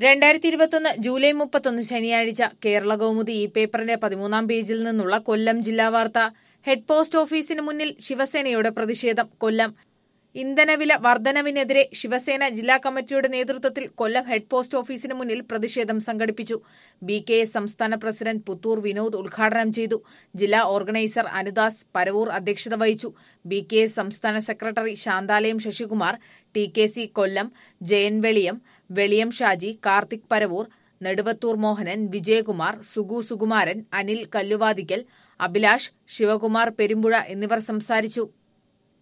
രണ്ടായിരത്തി ഇരുപത്തൊന്ന് ജൂലൈ മുപ്പത്തൊന്ന് ശനിയാഴ്ച കേരള കൗമുദി ഈ പേപ്പറിന്റെ പതിമൂന്നാം പേജിൽ നിന്നുള്ള കൊല്ലം ജില്ലാ വാർത്ത ഹെഡ് പോസ്റ്റ് ഓഫീസിന് മുന്നിൽ ശിവസേനയുടെ പ്രതിഷേധം കൊല്ലം ഇന്ധനവില വർധനവിനെതിരെ ശിവസേന ജില്ലാ കമ്മിറ്റിയുടെ നേതൃത്വത്തിൽ കൊല്ലം ഹെഡ് പോസ്റ്റ് ഓഫീസിന് മുന്നിൽ പ്രതിഷേധം സംഘടിപ്പിച്ചു ബി കെ എസ് സംസ്ഥാന പ്രസിഡന്റ് പുത്തൂർ വിനോദ് ഉദ്ഘാടനം ചെയ്തു ജില്ലാ ഓർഗനൈസർ അനുദാസ് പരവൂർ അധ്യക്ഷത വഹിച്ചു ബി കെ എസ് സംസ്ഥാന secretary Santhalayam Sasikumar T K C Kollam Jayan Veliyam Veliyam Shaji Karthik Paravur Neduvathur Mohanan Vijayakumar Sugu Sukumaran Anil Kalluvathukkal Abhilash Sivakumar Perumpuzha എന്നിവർ സംസാരിച്ചു